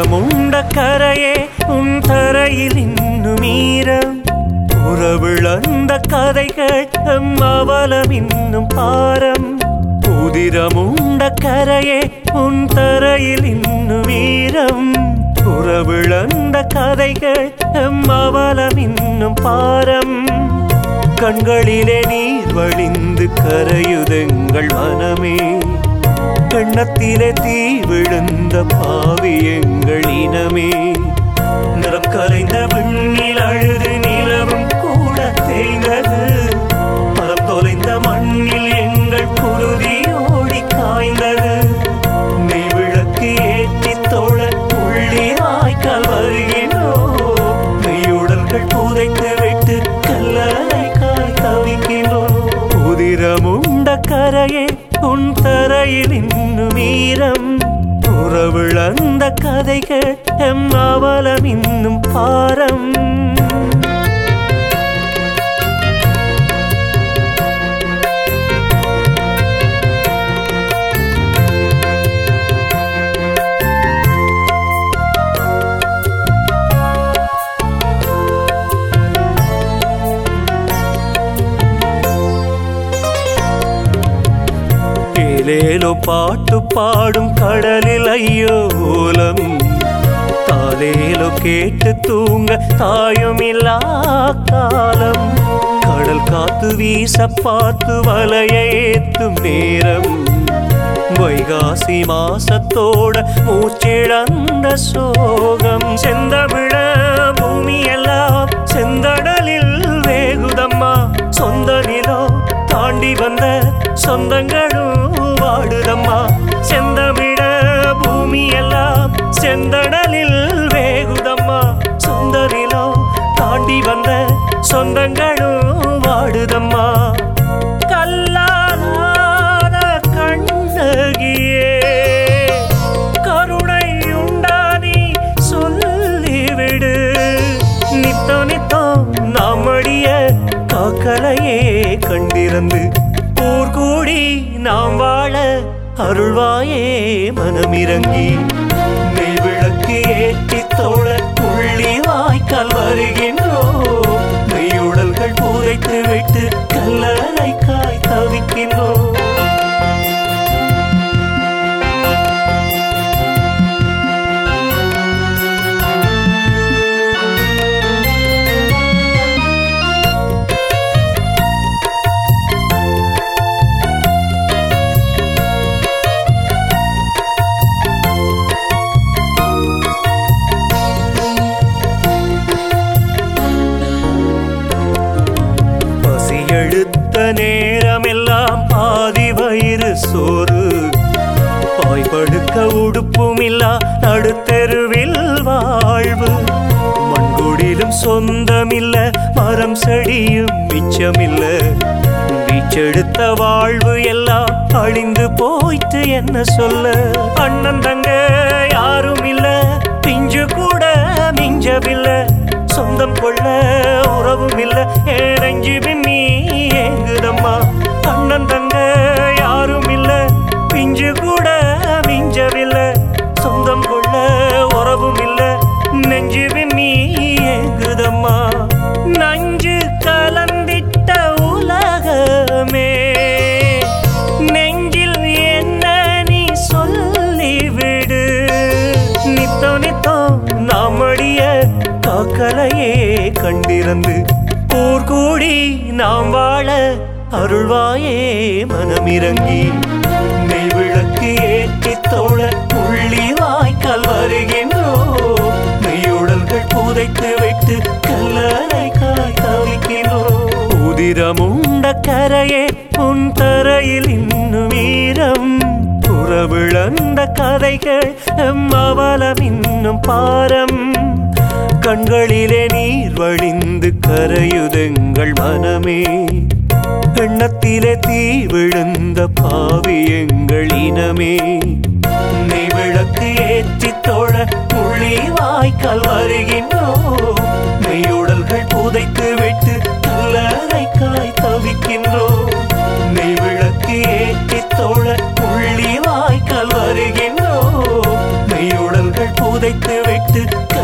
உதிரமுண்ட கரையே உன் தரையில் இன்னும் ஈரம் உறவிழந்த கதைகள் எம் அவலம் இன்னும் பாரம் உதிரமுண்ட கரையே உன் தரையில் இன்னும் ஈரம் உறவிழந்த கதைகள் எம் அவலம் இன்னும் பாரம் கண்களிலே நீர் வழிந்து கரையுதெங்கள் மனமே கண்ணத்திலே தீ விழுந்த பாவி எங்கள் இனமே நிறம் கலைந்த விண்ணில் அழுது நிலவும் கூட தேய்ந்தது மரம் தொலைந்த மண்ணில் எங்கள் குருதி ஓடி காய்ந்தது நெய் விளக்கு ஏற்றி தோழ உள்ளி வாய்க்கால் வருகின்றோ மெய்யுடல்கள் புதைத்து விட்டு கல்லறை காய் தவிக்கின்றோம் உதிரமுண்ட கரையே உன் தரையில் இன்னும் ஈரம் உறவிழந்த கதைகள் எம் அவலம் இன்னும் பாரம் ஏலேலோ பாட்டு பாடும் கடலில் ஐயோ ஓலம் தாலேலோ கேட்டு தூங்க தாயும் இல்லா காலம் கடல் காத்து வீச பார்த்து வலையை ஏத்தும் நேரம் வைகாசி மாசத்தோட மூச்சிழந்த சோகம் செந்தமிழ பூமி எல்லாம் செந்தடலில் வேகுதம்மா சொந்த நிலம் தாண்டி வந்த சொந்தங்களும் வாடுதம்மா செந்தமிழ பூமி எல்லாம் செந்தடலில் வேகுதம்மா சொந்த நிலம் தாண்டி வந்த சொந்தங்களும் வாடுதம்மா கல்லாத கண்ணகியே கருணை உண்டானி சொல்லிவிடு நித்தோ நித்தோ நம்மடிய காக்கலையே கண்டிருந்து ஊர் கூடி நாம் வாழ அருள்வாயே மனமிறங்கி நெய் விளக்கு ஏற்றி தோழ புள்ளி வாய்க்கால் வருகின்றோ மெய்யுடல்கள் புதைத்து விட்டு கல்லறை காய் தவிக்கின்றோம் பசி எடுத்த நேரமெல்லாம் பாதி வயிறு சோறு பாய் படுக்க உடுப்பும் இல்லா நடுத்தெருவில் வாழ்வு மண்குடிலும் சொந்தமில்ல மரம் செடியும் மிச்சமில்ல வீச்செடுத்த வாழ்வு எல்லாம் அழிந்து போயிட்டு என்ன சொல்ல அண்ணன் தங்க யாரும் இல்ல பிஞ்சு கூட மிஞ்சவில்லை சொந்தம் கொள்ள உறவும் இல்ல ஏனஞ்சு பின்னி ஏங்குதம்மா அண்ணன் தங்க யாரும் இல்ல பிஞ்சு கூட மிஞ்சவில்லை சொந்தம் கொள்ள உறவும் இல்ல நெஞ்சு பின்னி ஏங்குதம்மா நஞ்சு கலந்திட்ட உலகமே நெஞ்சில் என்ன நீ சொல்லிவிடு நித்தோ நித்தோ நம்மடிய காக்கலையே கண்டிருந்து ஊர் கூடி நாம் வாழ அருள்வாயே மனமிறங்கி நெய் விளக்கு ஏற்றி தோழ புள்ளி வாய்க்கால் வருகின்றோ மெய்யுடல்கள் புதைத்து விட்டு கல்லறை காய் தவிக்கின்றோ உதிரமுண்ட கரையே உன் தரையில் இன்னும் ஈரம் உறவிழந்த கதைகள் எம் அவலம் இன்னும் பாரம் கண்களிலே நீர் வழிந்து கரையுதெங்கள் மனமே எண்ணத்திலே தீ விழுந்த பாவி எங்கள் இனமே நீ விளக்கு ஏற்றி தோழ புள்ளி வாய்க்கால் வருகின்றோ மெய்யுடல்கள் புதைத்து விட்டு கல்லறை காய் தவிக்கின்றோ நெய் விளக்கு ஏற்றி தோழ புள்ளி வாய்க்கால் வருகின்றோ மெய்யுடல்கள் புதை வைத்து விட்டு